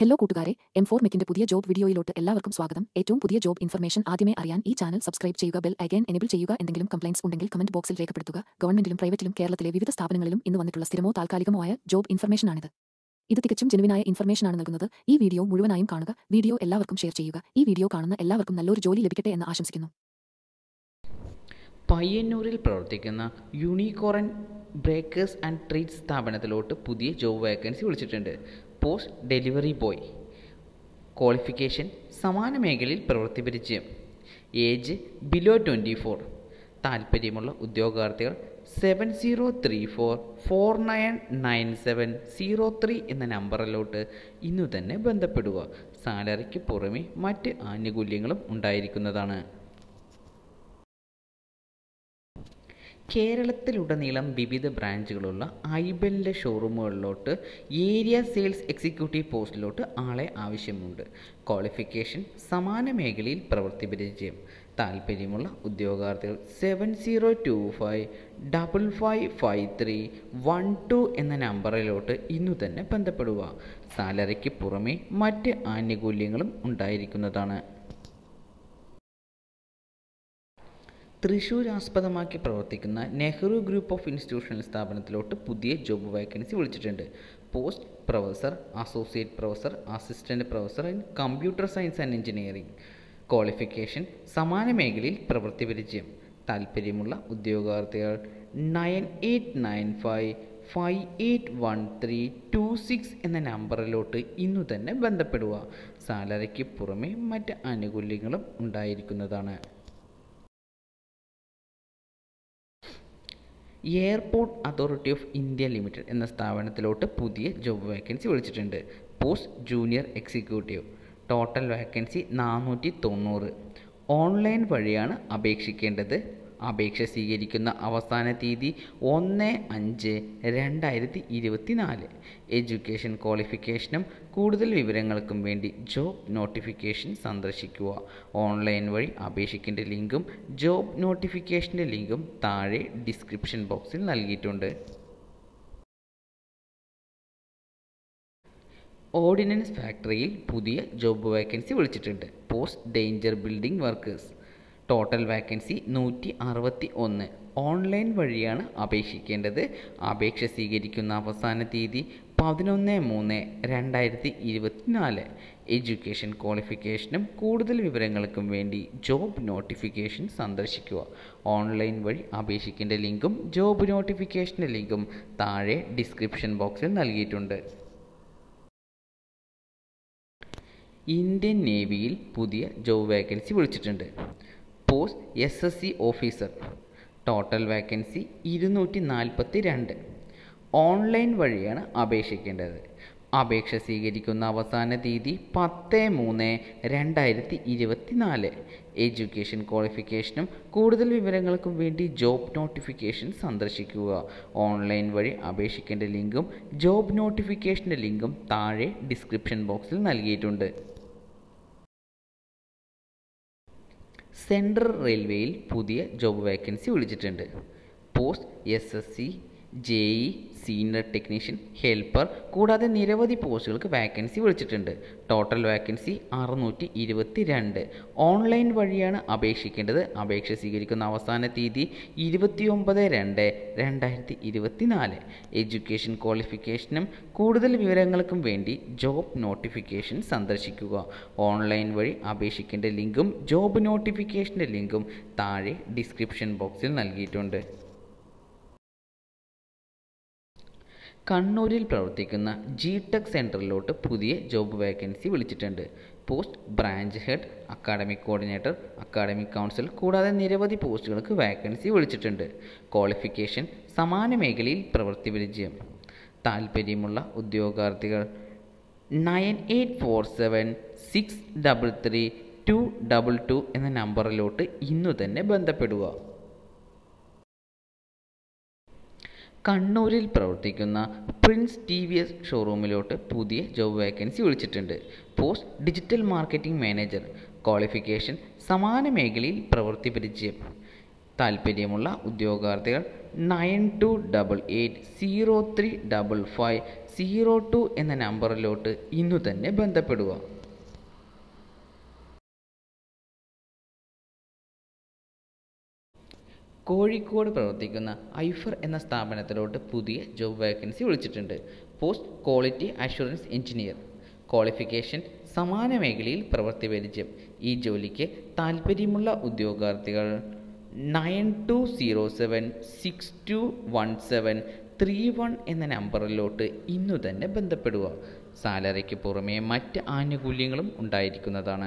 hello കൂട്ടുകാരെ M four മെക്കിന്റെ പുതിയ job വീഡിയോയിലോട്ട് എല്ലാവർക്കും സ്വാഗതം ഏറ്റവും പുതിയ ജോബ് ഇൻഫർമേഷൻ ആദ്യമേ അറിയാൻ ഈ ചാനൽ സബ്സ്ക്രൈബ് ചെയ്യുക ബെൽ ഐക്കൺ എനേബിൾ ചെയ്യുക എന്തെങ്കിലും കംപ്ലൈൻസ് ഉണ്ടെങ്കിൽ കമന്റ് ബോക്സിൽ രേഖപ്പെടുത്തുക ഗവൺമെന്റിലും പ്രൈവറ്റിലും കേരളത്തിലെ വിവിധ സ്ഥാപനങ്ങളിലും ഇന്ന് വന്നിട്ടുള്ള സ്ഥിരമോ താൽക്കാലികമോ ആയ ജോബ് ഇൻഫർമേഷനാണിത് ഇത് തികച്ചും ജെനുവിനായ ഇൻഫർമേഷനാണ് നൽകുന്നത് ഈ വീഡിയോ മുഴുവനായും കാണുക വീഡിയോ എല്ലാവർക്കും ഷെയർ ചെയ്യുക ഈ വീഡിയോ കാണുന്ന എല്ലാവർക്കും നല്ലൊരു ജോലി ലഭിക്കട്ടെ എന്ന് ആശംസിക്കുന്നു പയ്യന്നൂരിൽ പ്രവർത്തിക്കുന്ന യൂണിക്കോറൻ ബ്രേക്കേഴ്സ് ആൻഡ് ട്രീറ്റ് സ്ഥാപനത്തിലോട്ട് പുതിയ ജോബ് വേക്കൻസി വിളിച്ചിട്ടുണ്ട് പോസ്റ്റ് ഡെലിവറി ബോയ് ക്വാളിഫിക്കേഷൻ സമാന മേഖലയിൽ പ്രവൃത്തി പരിചയം ഏജ് ബിലോ ട്വൻറ്റി ഫോർ താല്പര്യമുള്ള ഉദ്യോഗാർത്ഥികൾ seven zero three four four nine nine seven zero three എന്ന നമ്പറിലോട്ട് ഇന്നു തന്നെ ബന്ധപ്പെടുക സാലറിക്ക് പുറമെ മറ്റ് ആനുകൂല്യങ്ങളും ഉണ്ടായിരിക്കുന്നതാണ് കേരളത്തിലുടനീളം വിവിധ ബ്രാഞ്ചുകളുള്ള ഐബലിൻ്റെ ഷോറൂമുകളിലോട്ട് ഏരിയ സെയിൽസ് എക്സിക്യൂട്ടീവ് പോസ്റ്റിലോട്ട് ആളെ ആവശ്യമുണ്ട് ക്വാളിഫിക്കേഷൻ സമാന മേഖലയിൽ പ്രവൃത്തി പരിചയം താല്പര്യമുള്ള ഉദ്യോഗാർത്ഥികൾ seven zero two five double five five three one two എന്ന നമ്പറിലോട്ട് ഇന്നു തന്നെ ബന്ധപ്പെടുക സാലറിക്ക് പുറമെ മറ്റ് ആനുകൂല്യങ്ങളും ഉണ്ടായിരിക്കുന്നതാണ് തൃശൂർ ആസ്പദമാക്കി പ്രവർത്തിക്കുന്ന നെഹ്റു ഗ്രൂപ്പ് ഓഫ് ഇൻസ്റ്റിറ്റ്യൂഷണൽ സ്ഥാപനത്തിലോട്ട് പുതിയ ജോബ് വേക്കൻസി വിളിച്ചിട്ടുണ്ട് post professor associate professor assistant professor in computer science and engineering qualification സമാന മേഖലയിൽ പ്രവൃത്തി പരിചയം താല്പര്യമുള്ള ഉദ്യോഗാർത്ഥികൾ nine eight nine five five eight one three two six എന്ന നമ്പറിലോട്ട് ഇന്നു തന്നെ ബന്ധപ്പെടുക സാലറിക്ക് പുറമെ മറ്റ് ആനുകൂല്യങ്ങളും ഉണ്ടായിരിക്കുന്നതാണ് airport authority of India limited എന്ന സ്ഥാപനത്തിലോട്ട് പുതിയ ജോബ് വേക്കൻസി വിളിച്ചിട്ടുണ്ട് post junior executive total vacancy നാനൂറ്റി തൊണ്ണൂറ് ഓൺലൈൻ വഴിയാണ് അപേക്ഷിക്കേണ്ടത് അപേക്ഷ സ്വീകരിക്കുന്ന അവസാന തീയതി ഒന്ന് അഞ്ച് രണ്ടായിരത്തി ഇരുപത്തി നാല് എഡ്യൂക്കേഷൻ ക്വാളിഫിക്കേഷനും കൂടുതൽ വിവരങ്ങൾക്കും വേണ്ടി ജോബ് നോട്ടിഫിക്കേഷൻ സന്ദർശിക്കുക ഓൺലൈൻ വഴി അപേക്ഷിക്കേണ്ട ലിങ്കും ജോബ് നോട്ടിഫിക്കേഷൻ്റെ ലിങ്കും താഴെ ഡിസ്ക്രിപ്ഷൻ ബോക്സിൽ നൽകിയിട്ടുണ്ട് ഓർഡിനൻസ് ഫാക്ടറിയിൽ പുതിയ ജോബ് വേക്കൻസി വിളിച്ചിട്ടുണ്ട് post danger building workers total vacancy നൂറ്റി അറുപത്തി ഒന്ന് ഓൺലൈൻ വഴിയാണ് അപേക്ഷിക്കേണ്ടത് അപേക്ഷ സ്വീകരിക്കുന്ന അവസാന തീയതി പതിനൊന്ന് മൂന്ന് രണ്ടായിരത്തി ഇരുപത്തിനാല് എഡ്യൂക്കേഷൻ ക്വാളിഫിക്കേഷനും കൂടുതൽ വിവരങ്ങൾക്കും വേണ്ടി ജോബ് നോട്ടിഫിക്കേഷൻ സന്ദർശിക്കുക ഓൺലൈൻ വഴി അപേക്ഷിക്കേണ്ട ലിങ്കും ജോബ് നോട്ടിഫിക്കേഷൻ്റെ ലിങ്കും താഴെ ഡിസ്ക്രിപ്ഷൻ ബോക്സിൽ നൽകിയിട്ടുണ്ട് ഇന്ത്യൻ നേവിയിൽ പുതിയ ജോബ് വേക്കൻസി വിളിച്ചിട്ടുണ്ട് post S S C officer total vacancy ഇരുന്നൂറ്റി നാൽപ്പത്തി രണ്ട് ഓൺലൈൻ വഴിയാണ് അപേക്ഷിക്കേണ്ടത് അപേക്ഷ സ്വീകരിക്കുന്ന അവസാന തീയതി പത്ത് മൂന്ന് രണ്ടായിരത്തി ഇരുപത്തി നാല് എഡ്യൂക്കേഷൻ ക്വാളിഫിക്കേഷനും കൂടുതൽ വിവരങ്ങൾക്കും വേണ്ടി ജോബ് നോട്ടിഫിക്കേഷൻ സന്ദർശിക്കുക ഓൺലൈൻ വഴി അപേക്ഷിക്കേണ്ട ലിങ്കും ജോബ് നോട്ടിഫിക്കേഷൻ്റെ ലിങ്കും താഴെ ഡിസ്ക്രിപ്ഷൻ ബോക്സിൽ നൽകിയിട്ടുണ്ട് സെൻട്രൽ റെയിൽവേയിൽ പുതിയ ജോബ് വേക്കൻസി വിളിച്ചിട്ടുണ്ട് post S S C J E senior technician helper കൂടാതെ നിരവധി പോസ്റ്റുകൾക്ക് വാക്കൻസി വിളിച്ചിട്ടുണ്ട് ടോട്ടൽ വാക്കൻസി അറുന്നൂറ്റി ഇരുപത്തി രണ്ട് ഓൺലൈൻ വഴിയാണ് അപേക്ഷിക്കേണ്ടത് അപേക്ഷ സ്വീകരിക്കുന്ന അവസാന തീയതി ഇരുപത്തിയൊമ്പത് രണ്ട് രണ്ടായിരത്തി ഇരുപത്തി നാല് എഡ്യൂക്കേഷൻ ക്വാളിഫിക്കേഷനും കൂടുതൽ വിവരങ്ങൾക്കും വേണ്ടി ജോബ് നോട്ടിഫിക്കേഷൻ സന്ദർശിക്കുക ഓൺലൈൻ വഴി അപേക്ഷിക്കേണ്ട ലിങ്കും ജോബ് നോട്ടിഫിക്കേഷൻ്റെ ലിങ്കും താഴെ ഡിസ്ക്രിപ്ഷൻ ബോക്സിൽ നൽകിയിട്ടുണ്ട് കണ്ണൂരിൽ പ്രവർത്തിക്കുന്ന ജി ടെക് സെൻറ്ററിലോട്ട് പുതിയ ജോബ് വേക്കൻസി വിളിച്ചിട്ടുണ്ട് post branch head academic coordinator academic council കൂടാതെ നിരവധി പോസ്റ്റുകൾക്ക് വാക്കൻസി വിളിച്ചിട്ടുണ്ട് ക്വാളിഫിക്കേഷൻ സമാന മേഖലയിൽ പ്രവൃത്തി പരിചയം താല്പര്യമുള്ള ഉദ്യോഗാർത്ഥികൾ nine eight four seven six double three two double two എന്ന നമ്പറിലോട്ട് ഇന്നു തന്നെ ബന്ധപ്പെടുക കണ്ണൂരിൽ പ്രവർത്തിക്കുന്ന പ്രിൻസ് ടി വി എസ് ഷോറൂമിലോട്ട് പുതിയ ജോബ് വേക്കൻസി വിളിച്ചിട്ടുണ്ട് post digital marketing manager qualification സമാന മേഖലയിൽ പ്രവൃത്തി പരിചയം താല്പര്യമുള്ള ഉദ്യോഗാർത്ഥികൾ nine two double eight zero three double five zero two എന്ന നമ്പറിലോട്ട് ഇന്നു തന്നെ ബന്ധപ്പെടുക കോഴിക്കോട് പ്രവർത്തിക്കുന്ന ഐഫർ എന്ന സ്ഥാപനത്തിലോട്ട് പുതിയ ജോബ് വേക്കൻസി വിളിച്ചിട്ടുണ്ട് post quality assurance engineer qualification സമാന മേഖലയിൽ പ്രവൃത്തി പരിചയം ഈ ജോലിക്ക് താല്പര്യമുള്ള ഉദ്യോഗാർത്ഥികൾ nine two zero seven six two one seven three one എന്ന നമ്പറിലോട്ട് ഇന്നു തന്നെ ബന്ധപ്പെടുക സാലറിക്ക് പുറമേ മറ്റ് ആനുകൂല്യങ്ങളും ഉണ്ടായിരിക്കുന്നതാണ്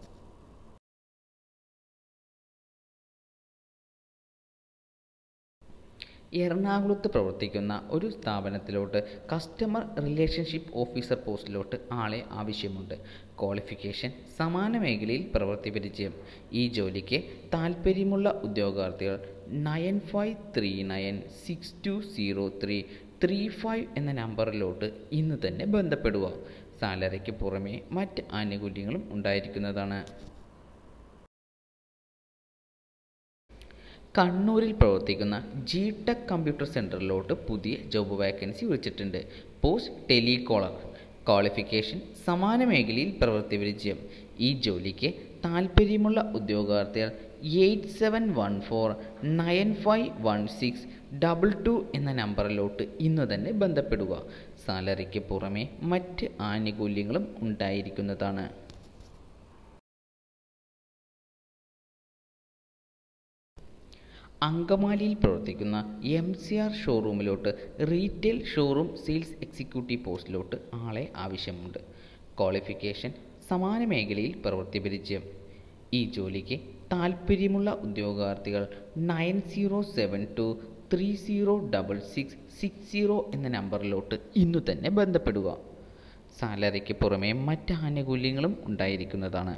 എറണാകുളത്ത് പ്രവർത്തിക്കുന്ന ഒരു സ്ഥാപനത്തിലോട്ട് കസ്റ്റമർ റിലേഷൻഷിപ്പ് ഓഫീസർ പോസ്റ്റിലോട്ട് ആളെ ആവശ്യമുണ്ട് ക്വാളിഫിക്കേഷൻ സമാന മേഖലയിൽ പ്രവൃത്തി പരിചയം ഈ ജോലിക്ക് താല്പര്യമുള്ള ഉദ്യോഗാർത്ഥികൾ nine five three nine six two zero three three five എന്ന നമ്പറിലോട്ട് ഇന്ന് തന്നെ ബന്ധപ്പെടുക സാലറിക്ക് പുറമേ മറ്റ് ആനുകൂല്യങ്ങളും ഉണ്ടായിരിക്കുന്നതാണ് കണ്ണൂരിൽ പ്രവർത്തിക്കുന്ന ജി ടെക് കമ്പ്യൂട്ടർ സെൻറ്ററിലോട്ട് പുതിയ ജോബ് വാക്കൻസി വിളിച്ചിട്ടുണ്ട് പോസ്റ്റ് ടെലികോളർ ക്വാളിഫിക്കേഷൻ സമാന മേഖലയിൽ പ്രവൃത്തി പരിചയം ഈ ജോലിക്ക് താല്പര്യമുള്ള ഉദ്യോഗാർത്ഥികൾ eight seven one four nine five one six double two എന്ന നമ്പറിലോട്ട് ഇന്ന് തന്നെ ബന്ധപ്പെടുക സാലറിക്ക് പുറമെ മറ്റ് ആനുകൂല്യങ്ങളും ഉണ്ടായിരിക്കുന്നതാണ് അങ്കമാലിയിൽ പ്രവർത്തിക്കുന്ന എം സി ആർ ഷോറൂമിലോട്ട് റീറ്റെയിൽ ഷോറൂം സെയിൽസ് എക്സിക്യൂട്ടീവ് പോസ്റ്റിലോട്ട് ആളെ ആവശ്യമുണ്ട് ക്വാളിഫിക്കേഷൻ സമാന മേഖലയിൽ പ്രവൃത്തി പരിചയം ഈ ജോലിക്ക് താല്പര്യമുള്ള ഉദ്യോഗാർത്ഥികൾ nine zero seven two three zero double six six zero എന്ന നമ്പറിലോട്ട് ഇന്നു തന്നെ ബന്ധപ്പെടുക സാലറിക്ക് പുറമെ മറ്റ് ആനുകൂല്യങ്ങളും ഉണ്ടായിരിക്കുന്നതാണ്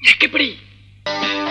ഞെക്കിപ്പിടി